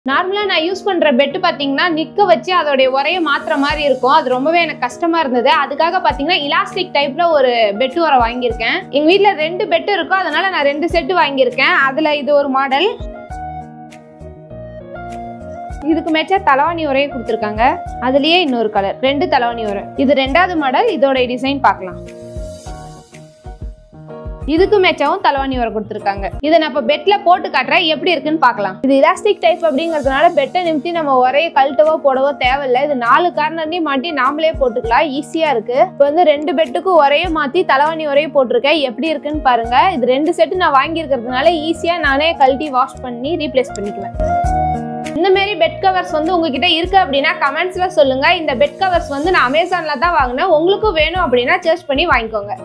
நார்மலாக நான் யூஸ் பண்ணுற பெட்டு பார்த்தீங்கன்னா நிற்க வச்சு அதோடைய உரையை மாற்றுற மாதிரி இருக்கும் அது ரொம்பவே எனக்கு கஷ்டமாக இருந்தது அதுக்காக பார்த்தீங்கன்னா இலாஸ்டிக் டைப்பில் ஒரு பெட்டு உரை வாங்கியிருக்கேன் எங்கள் வீட்டில் ரெண்டு பெட்டு இருக்கும் அதனால நான் ரெண்டு செட்டு வாங்கியிருக்கேன் அதில் இது ஒரு மாடல் இதுக்கு மேட்சா தலவாணி உரையை கொடுத்துருக்காங்க அதுலயே இன்னொரு கலர் ரெண்டு தலவாணி உரை இது ரெண்டாவது மாடல் இதோட டிசைன் பார்க்கலாம் இதுக்கு மேட்சாவும் தலவாணி உரை கொடுத்துருக்காங்க இதை நான் இப்போ பெட்ல போட்டு காட்டுறேன் எப்படி இருக்குன்னு பார்க்கலாம் இது எலாஸ்டிக் டைப் அப்படிங்கிறதுனால பெட்டை நிமித்தி நம்ம உரையை கழட்டவோ போடவோ தேவையில்ல இது நாலு கார்னர்லையும் மாட்டி நாமளே போட்டுக்கலாம் ஈஸியா இருக்கு இப்போ வந்து ரெண்டு பெட்டுக்கும் உரையை மாத்தி தலவாணி உரையை போட்டிருக்கேன் எப்படி இருக்குன்னு பாருங்க இது ரெண்டு செட்டு நான் வாங்கியிருக்கிறதுனால ஈஸியா நானே கழட்டி வாஷ் பண்ணி ரீப்ளேஸ் பண்ணிக்குவேன் இந்த மாதிரி பெட் கவர்ஸ் வந்து உங்ககிட்ட இருக்கு அப்படின்னா கமெண்ட்ஸ்ல சொல்லுங்க இந்த பெட் கவர்ஸ் வந்து நான் அமேசான்ல தான் வாங்கினேன் உங்களுக்கும் வேணும் அப்படின்னா சர்ச் பண்ணி வாங்கிக்கோங்க